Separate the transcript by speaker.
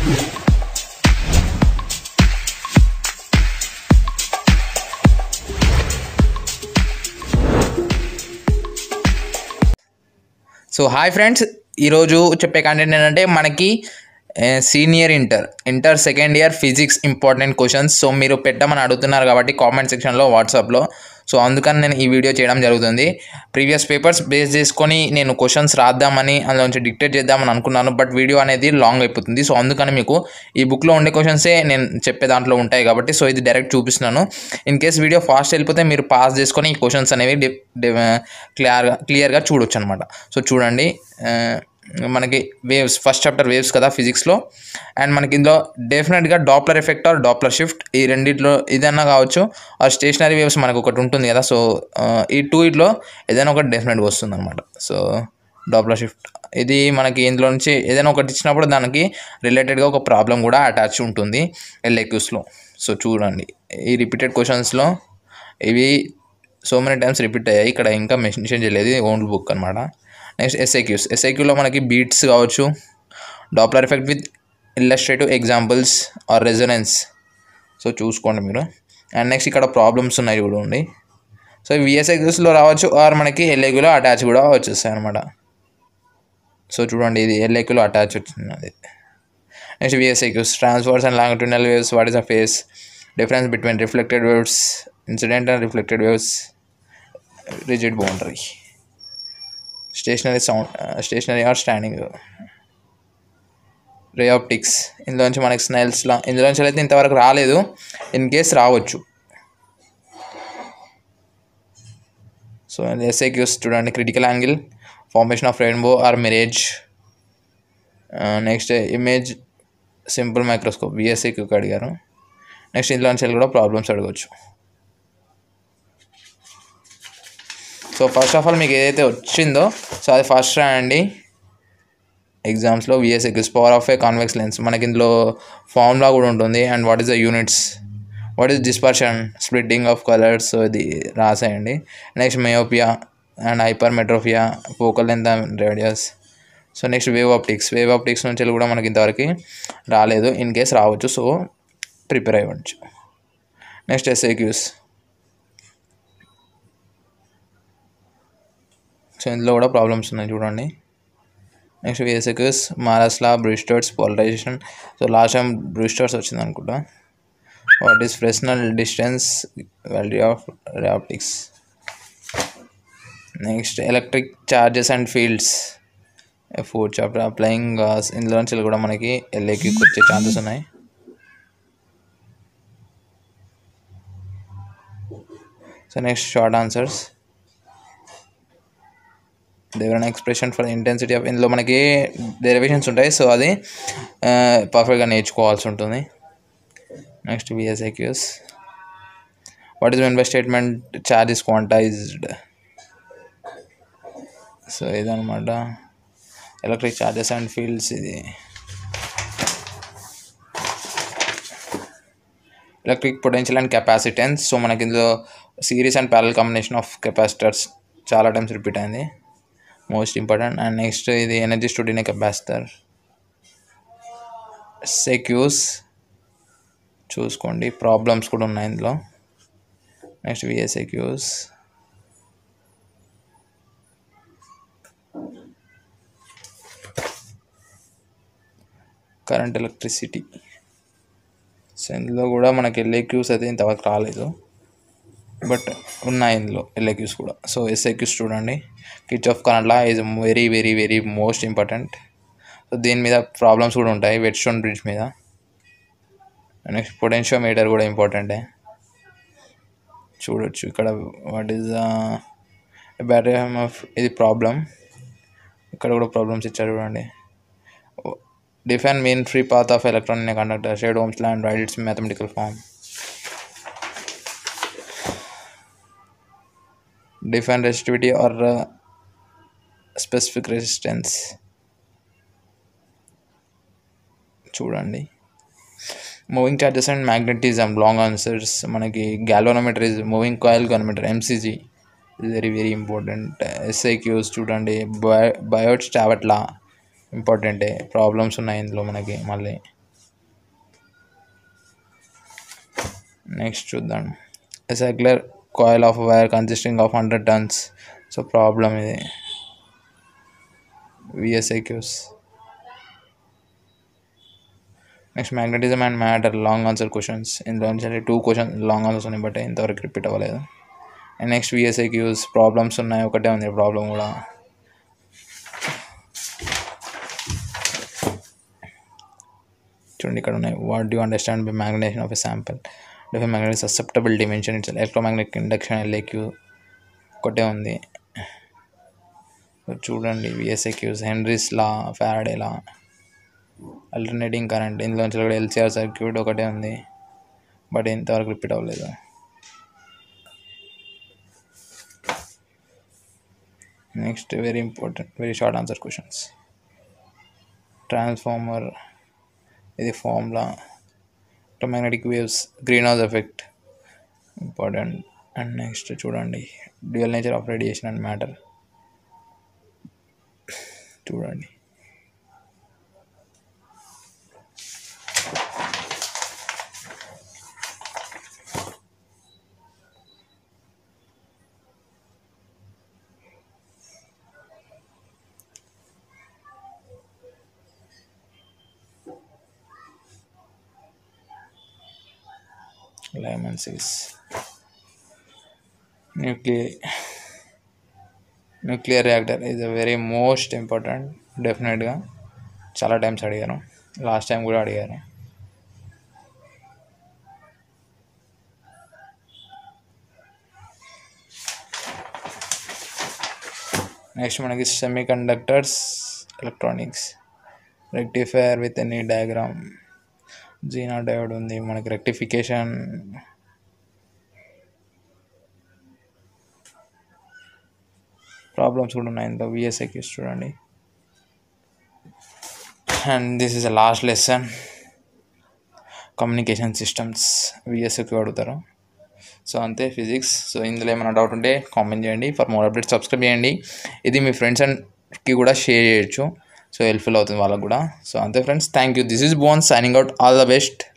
Speaker 1: so hi friends ఈరోజు చెప్పే content ఏంటంటే మనకి senior inter inter second year physics important questions so మీరు పెట్టమని అడుగుతున్నారు కాబట్టి కామెంట్ సెక్షన్లో వాట్సాప్లో సో అందుకని నేను ఈ వీడియో చేయడం జరుగుతుంది ప్రీవియస్ పేపర్స్ బేస్ చేసుకొని నేను క్వశ్చన్స్ రాద్దామని అందులోంచి డిక్టేట్ చేద్దామని అనుకున్నాను బట్ వీడియో అనేది లాంగ్ అయిపోతుంది సో అందుకని మీకు ఈ బుక్లో ఉండే క్వశ్చన్సే నేను చెప్పే దాంట్లో ఉంటాయి కాబట్టి సో ఇది డైరెక్ట్ చూపిస్తున్నాను ఇన్ కేస్ వీడియో ఫాస్ట్ వెళ్ళిపోతే మీరు పాస్ చేసుకొని ఈ క్వశ్చన్స్ అనేవి క్లియర్గా క్లియర్గా చూడొచ్చు అనమాట సో చూడండి ఆ, మనకి వేవ్స్ ఫస్ట్ చాప్టర్ వేవ్స్ కదా ఫిజిక్స్లో అండ్ మనకి ఇందులో డెఫినెట్గా Doppler effect or Doppler shift ఈ రెండిట్లో ఏదైనా కావచ్చు ఆర్ స్టేషనరీ వేవ్స్ మనకు ఒకటి ఉంటుంది కదా సో ఆ, ఈ టూ ఇట్లో ఏదైనా ఒకటి డెఫినెట్గా వస్తుంది అనమాట సో డాప్లర్ షిఫ్ట్ ఇది మనకి ఇందులో నుంచి ఏదైనా ఒకటి ఇచ్చినప్పుడు దానికి రిలేటెడ్గా ఒక ప్రాబ్లం కూడా అటాచ్ ఉంటుంది ఎల్ఏక్యూస్లో సో చూడండి ఈ రిపీటెడ్ క్వశ్చన్స్లో ఇవి సో మెనీ టైమ్స్ రిపీట్ అయ్యాయి ఇక్కడ ఇంకా మెన్షన్ చేయలేదు ఓన్ బుక్ అనమాట నెక్స్ట్ ఎస్ఐక్యూస్ ఎస్ఐక్యూలో మనకి బీట్స్ కావచ్చు Doppler effect with illustrative examples or resonance so చూసుకోండి మీరు అండ్ నెక్స్ట్ ఇక్కడ ప్రాబ్లమ్స్ ఉన్నాయి చూడండి సో విఎస్ఐక్యూస్లో రావచ్చు ఆర్ మనకి ఎల్ఏక్యూలో అటాచ్ కూడా వచ్చేస్తాయి అనమాట సో చూడండి ఇది ఎల్ఏక్యూలో అటాచ్ వచ్చినది next VSAQs transverse and longitudinal waves what is the phase difference between reflected waves incident and reflected waves rigid boundary stationary sound stationary or standing ray optics ఇందులోంచి మనకి స్నెల్స్లా ఇందులోంచి అయితే ఇంతవరకు రాలేదు ఇన్ కేస్ రావచ్చు so SAQs చూడండి critical angle formation of rainbow or mirage next image simple microscope విఎస్ఐక్యూకి అడిగారు నెక్స్ట్ ఇందులోంచి కూడా ప్రాబ్లమ్స్ అడగవచ్చు సో ఫస్ట్ ఆఫ్ ఆల్ మీకు ఏదైతే వచ్చిందో సో అది ఫస్ట్ రాయండి ఎగ్జామ్స్లో VSAQs power of a convex lens మనకి ఇందులో ఫార్ములా కూడా ఉంటుంది and what is the units what is dispersion splitting of colours so ఇది రాసేయండి next myopia and hypermetropia focal length radius so next wave optics wave optics నుంచి కూడా మనకి ఇంతవరకు రాలేదు ఇన్ కేస్ రావచ్చు సో ప్రిపేర్ అయ్యవచ్చు నెక్స్ట్ ఎస్ఐక్యూస్ సో ఇందులో కూడా ప్రాబ్లమ్స్ ఉన్నాయి చూడండి next VSAQs Malus's law Brewster's polarisation so last time బ్రిస్టర్స్ వచ్చింది అనుకుంటా what is Fresnel distance value of optics next electric charges and fields four chapter applying Gauss ఇందులో నుంచి కూడా మనకి ఎల్ఏకి వచ్చే ఛాన్సెస్ ఉన్నాయి so next short answers derive an expression for intensity of ఇందులో మనకి డెరివేషన్స్ ఉంటాయి సో అది పర్ఫెక్ట్గా నేర్చుకోవాల్సి ఉంటుంది next VSAQs what is meant by statement charge is quantised so ఇదనమాట ఎలక్ట్రిక్ ఛార్జెస్ అండ్ ఫీల్డ్స్ ఇది electric potential and capacitance so మనకి ఇందులో series and parallel combination of capacitors చాలా టైమ్స్ రిపీట్ అయింది మోస్ట్ ఇంపార్టెంట్ అండ్ నెక్స్ట్ ఇది energy స్టూడియో capacitor SAQs చూసుకోండి problems కూడా ఉన్నాయి ఇందులో next VSAQs current electricity so ఇందులో కూడా మనకి ఎల్ఏక్యూస్ అయితే ఇంతవరకు రాలేదు బట్ ఉన్నాయి ఇందులో ఎల్ఏక్యూస్ కూడా సో ఎస్ఐక్యూస్ చూడండి కిచ్ ఆఫ్ కనడా is very very very most important so దీని మీద ప్రాబ్లమ్స్ కూడా ఉంటాయి వెట్ స్టోన్ బ్రిడ్జ్ మీద నెక్స్ట్ పొటెన్షియోమీటర్ కూడా ఇంపార్టెంటే చూడొచ్చు ఇక్కడ వాట్ ఈస్ బ్యాటరీ ఆఫ్ ఇది ప్రాబ్లం ఇక్కడ కూడా ప్రాబ్లమ్స్ ఇచ్చారు చూడండి define mean free path of electron in conductor state Ohm's ల్యాండ్ write its mathematical form define resistivity or uh, specific resistance చూడండి moving charges and magnetism long answers మనకి galvanometer is moving coil galvanometer MCG very very important SAQs చూడండి bio బయోట్స్ టావెట్లా ఇంపార్టెంటే problems ఉన్నాయి ఇందులో మనకి మళ్ళీ next చూద్దాం a circular coil of wire consisting of hundred turns so problem ఇది VSAQs next magnetism and matter long answer questions ఇందులో నుంచి టూ క్వశ్చన్ లాంగ్ ఆన్సర్స్ ఉన్నాయి బట్ ఇంతవరకు రిపీట్ అవ్వలేదు అండ్ నెక్స్ట్ విఎస్ఐక్యూస్ ప్రాబ్లమ్స్ ఉన్నాయి ఒకటే ఉంది ప్రాబ్లం కూడా చూడండి ఇక్కడ ఉన్నాయి what do understand by magnetisation of a sample different magnetic susceptible dimension its electromagnetic induction LAQ ఒకటే ఉంది చూడండి విఎస్ఐక్యూస్ హెన్రీస్ లా ఫ్యారడే లా అల్టర్నేటింగ్ కరెంట్ ఇందులోంచి కూడా ఎల్సిఆర్ సర్క్యూట్ ఒకటే ఉంది బట్ ఇంతవరకు రిపీట్ అవ్వలేదు next very important very short answer questions transformer ఇది formula electromagnetic waves greenhouse effect important and next చూడండి dual nature of radiation and matter చూడండి లెమన్ సీస్ nuclear nuclear reactor is a very most important డెఫినెట్గా చాలా times అడిగారు last time కూడా అడిగారు నెక్స్ట్ మనకి semiconductors electronics rectifier with any diagram Zener diode ఉంది మనకి రెక్టిఫికేషన్ ప్రాబ్లమ్స్ కూడా ఉన్నాయి ఇంత విఎస్ఐక్యూస్ చూడండి and this is the last lesson communication systems VSAQ అడుగుతారు సో అంతే ఫిజిక్స్ సో ఇందులో ఏమైనా డౌట్ ఉంటే కామెంట్ చేయండి ఫర్ మోర్ అప్డేట్ సబ్స్క్రైబ్ చేయండి ఇది మీ ఫ్రెండ్స్ అండ్కి కూడా షేర్ చేయొచ్చు సో హెల్ప్ఫుల్ అవుతుంది వాళ్ళకు కూడా సో అంతే friends thank you this is Bon signing out all the best